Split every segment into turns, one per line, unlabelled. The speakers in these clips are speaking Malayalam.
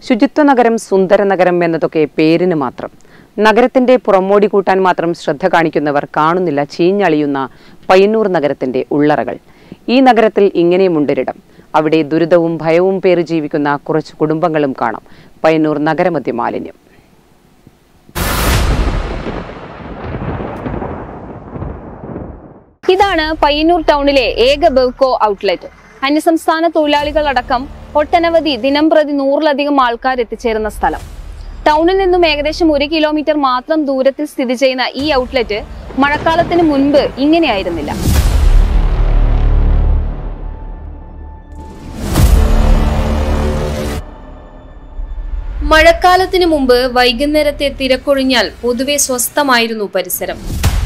ശുചിത്വ നഗരം സുന്ദര നഗരം എന്നതൊക്കെ പേരിന് മാത്രം നഗരത്തിന്റെ പുറമോടി കൂട്ടാൻ മാത്രം ശ്രദ്ധ കാണിക്കുന്നവർ കാണുന്നില്ല ചീഞ്ഞളിയുന്ന പയ്യന്നൂർ നഗരത്തിന്റെ ഉള്ളറകൾ ഈ നഗരത്തിൽ ഇങ്ങനെയുമുണ്ടൊരിടം അവിടെ ദുരിതവും ഭയവും പേറി ജീവിക്കുന്ന കുറച്ച് കുടുംബങ്ങളും കാണാം പയ്യന്നൂർ നഗരമധ്യ മാലിന്യം
ഇതാണ് പയ്യന്നൂർ ടൗണിലെ ഏക ബെവ്കോ ഔട്ട്ലെറ്റ് അന്യസംസ്ഥാന തൊഴിലാളികൾ അടക്കം ഒട്ടനവധി ദിനം പ്രതി നൂറിലധികം ആൾക്കാർ എത്തിച്ചേരുന്ന സ്ഥലം ടൗണിൽ നിന്നും ഏകദേശം ഒരു കിലോമീറ്റർ മാത്രം ദൂരത്തിൽ സ്ഥിതി ചെയ്യുന്ന ഈ ഔട്ട്ലെറ്റ് മഴക്കാലത്തിന് മുൻപ് ഇങ്ങനെയായിരുന്നില്ല മഴക്കാലത്തിന് മുമ്പ് വൈകുന്നേരത്തെ തിരക്കൊഴിഞ്ഞാൽ പൊതുവെ സ്വസ്ഥമായിരുന്നു പരിസരം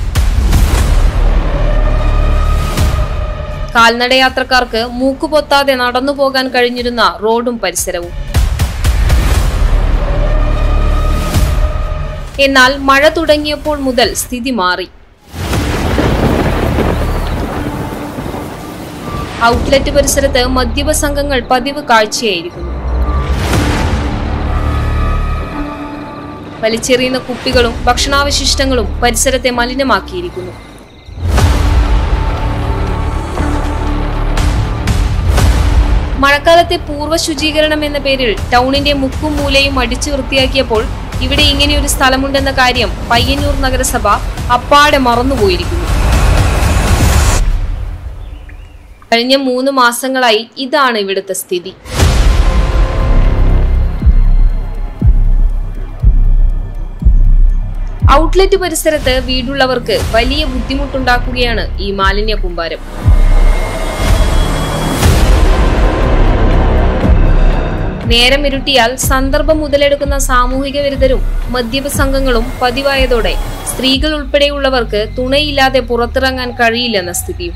കാൽനടയാത്രക്കാർക്ക് മൂക്കുപൊത്താതെ നടന്നു പോകാൻ കഴിഞ്ഞിരുന്ന റോഡും പരിസരവും എന്നാൽ മഴ തുടങ്ങിയപ്പോൾ മുതൽ സ്ഥിതി മാറി ഔട്ട്ലെറ്റ് പരിസരത്ത് മദ്യപ സംഘങ്ങൾ പതിവ് കാഴ്ചയായിരിക്കുന്നു വലിച്ചെറിയുന്ന കുപ്പികളും ഭക്ഷണാവശിഷ്ടങ്ങളും പരിസരത്തെ മലിനമാക്കിയിരിക്കുന്നു മഴക്കാലത്തെ പൂർവ്വ ശുചീകരണം എന്ന പേരിൽ ടൗണിന്റെ മുക്കും മൂലയും അടിച്ചു വൃത്തിയാക്കിയപ്പോൾ ഇവിടെ ഇങ്ങനെയൊരു സ്ഥലമുണ്ടെന്ന കാര്യം പയ്യന്നൂർ നഗരസഭ അപ്പാടെ മറന്നുപോയിരിക്കുന്നു കഴിഞ്ഞ മൂന്ന് മാസങ്ങളായി ഇതാണ് ഇവിടുത്തെ സ്ഥിതി ഔട്ട്ലെറ്റ് പരിസരത്ത് വീടുള്ളവർക്ക് വലിയ ബുദ്ധിമുട്ടുണ്ടാക്കുകയാണ് ഈ മാലിന്യ കൂമ്പാരം നേരം ഇരുട്ടിയാൽ സന്ദർഭം മുതലെടുക്കുന്ന സാമൂഹിക വിരുദ്ധരും മദ്യപ സംഘങ്ങളും പതിവായതോടെ സ്ത്രീകൾ ഉൾപ്പെടെയുള്ളവർക്ക് തുണയില്ലാതെ പുറത്തിറങ്ങാൻ കഴിയില്ലെന്ന സ്ഥിതിയും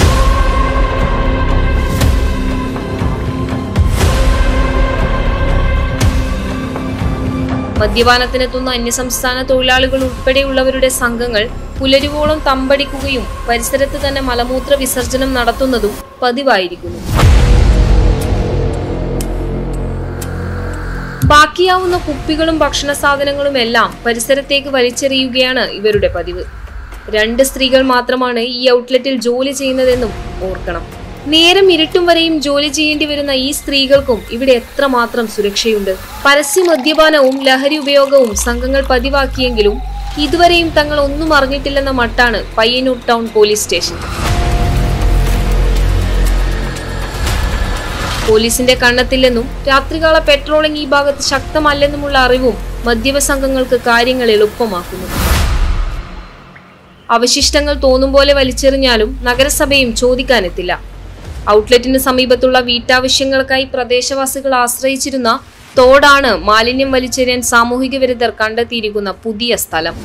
മദ്യപാനത്തിനെത്തുന്ന അന്യസംസ്ഥാന തൊഴിലാളികൾ ഉൾപ്പെടെയുള്ളവരുടെ സംഘങ്ങൾ പുലരുവോളം തമ്പടിക്കുകയും പരിസരത്ത് തന്നെ മലമൂത്ര വിസർജനം നടത്തുന്നതും പതിവായിരിക്കുന്നു ബാക്കിയാവുന്ന കുപ്പികളും ഭക്ഷണ സാധനങ്ങളും എല്ലാം പരിസരത്തേക്ക് വലിച്ചെറിയുകയാണ് ഇവരുടെ പതിവ് രണ്ട് സ്ത്രീകൾ മാത്രമാണ് ഈ ഔട്ട്ലെറ്റിൽ ജോലി ചെയ്യുന്നതെന്നും ഓർക്കണം നേരം ഇരുട്ടും വരെയും ജോലി ചെയ്യേണ്ടി വരുന്ന ഈ സ്ത്രീകൾക്കും ഇവിടെ എത്രമാത്രം സുരക്ഷയുണ്ട് പരസ്യ മദ്യപാനവും ലഹരി ഉപയോഗവും സംഘങ്ങൾ പതിവാക്കിയെങ്കിലും ഇതുവരെയും തങ്ങൾ ഒന്നും അറിഞ്ഞിട്ടില്ലെന്ന മട്ടാണ് പയ്യന്നൂർ ടൗൺ പോലീസ് സ്റ്റേഷൻ പോലീസിന്റെ കണ്ണെത്തില്ലെന്നും രാത്രികാല പെട്രോളിംഗ് ഈ ഭാഗത്ത് ശക്തമല്ലെന്നുമുള്ള അറിവും മദ്യപ സംഘങ്ങൾക്ക് കാര്യങ്ങൾ എളുപ്പമാക്കുന്നു അവശിഷ്ടങ്ങൾ തോന്നും പോലെ വലിച്ചെറിഞ്ഞാലും നഗരസഭയും ചോദിക്കാനെത്തില്ല ഔട്ട്ലെറ്റിന് സമീപത്തുള്ള വീട്ടാവശ്യങ്ങൾക്കായി പ്രദേശവാസികൾ ആശ്രയിച്ചിരുന്ന തോടാണ് മാലിന്യം വലിച്ചെറിയാൻ സാമൂഹിക വിരുദ്ധർ കണ്ടെത്തിയിരിക്കുന്ന പുതിയ സ്ഥലം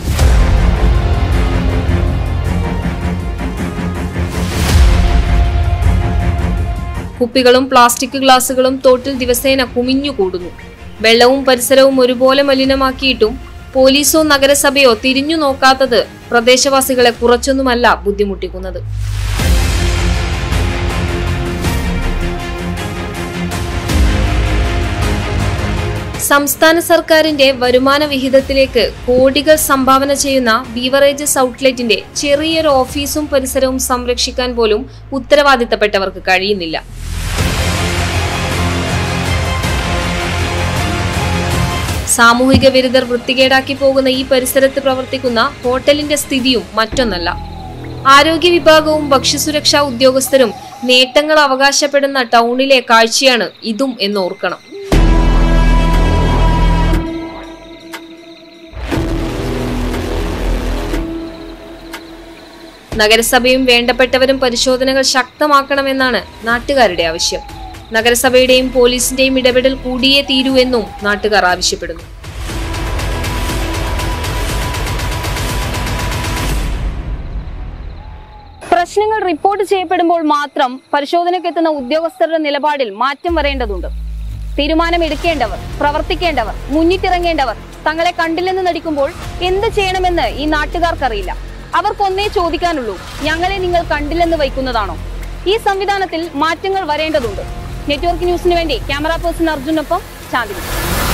കുപ്പികളും പ്ലാസ്റ്റിക് ഗ്ലാസുകളും തോട്ടിൽ ദിവസേന കുമിഞ്ഞുകൂടുന്നു വെള്ളവും പരിസരവും ഒരുപോലെ മലിനമാക്കിയിട്ടും പോലീസോ നഗരസഭയോ തിരിഞ്ഞു നോക്കാത്തത് പ്രദേശവാസികളെ കുറച്ചൊന്നുമല്ല ബുദ്ധിമുട്ടിക്കുന്നത് സംസ്ഥാന സർക്കാരിന്റെ വരുമാന വിഹിതത്തിലേക്ക് കോടികൾ സംഭാവന ചെയ്യുന്ന ബീവറേജസ് ഔട്ട്ലെറ്റിന്റെ ചെറിയൊരു ഓഫീസും പരിസരവും സംരക്ഷിക്കാൻ പോലും ഉത്തരവാദിത്തപ്പെട്ടവർക്ക് കഴിയുന്നില്ല സാമൂഹിക വിരുദ്ധർ വൃത്തികേടാക്കി പോകുന്ന ഈ പരിസരത്ത് പ്രവർത്തിക്കുന്ന ഹോട്ടലിന്റെ സ്ഥിതിയും മറ്റൊന്നല്ല ആരോഗ്യ വിഭാഗവും ഭക്ഷ്യസുരക്ഷാ ഉദ്യോഗസ്ഥരും നേട്ടങ്ങൾ അവകാശപ്പെടുന്ന ടൗണിലെ കാഴ്ചയാണ് ഇതും എന്ന് ഓർക്കണം നഗരസഭയും വേണ്ടപ്പെട്ടവരും പരിശോധനകൾ ശക്തമാക്കണമെന്നാണ് നാട്ടുകാരുടെ ആവശ്യം നഗരസഭയുടെയും പോലീസിന്റെയും ഇടപെടൽ കൂടിയേ തീരൂ എന്നും നാട്ടുകാർ ആവശ്യപ്പെടുന്നു പ്രശ്നങ്ങൾ റിപ്പോർട്ട് ചെയ്യപ്പെടുമ്പോൾ മാത്രം പരിശോധനയ്ക്കെത്തുന്ന ഉദ്യോഗസ്ഥരുടെ നിലപാടിൽ മാറ്റം വരേണ്ടതുണ്ട് തീരുമാനമെടുക്കേണ്ടവർ പ്രവർത്തിക്കേണ്ടവർ മുന്നിട്ടിറങ്ങേണ്ടവർ തങ്ങളെ കണ്ടില്ലെന്ന് നടിക്കുമ്പോൾ എന്ത് ചെയ്യണമെന്ന് ഈ നാട്ടുകാർക്കറിയില്ല അവർക്കൊന്നേ ചോദിക്കാനുള്ളൂ ഞങ്ങളെ നിങ്ങൾ കണ്ടില്ലെന്ന് വയ്ക്കുന്നതാണോ ഈ സംവിധാനത്തിൽ മാറ്റങ്ങൾ വരേണ്ടതുണ്ട് നെറ്റ്വർക്ക് ന്യൂസിന് വേണ്ടി ക്യാമറ പേഴ്സൺ അർജുനൊപ്പം ചാന്ദിനി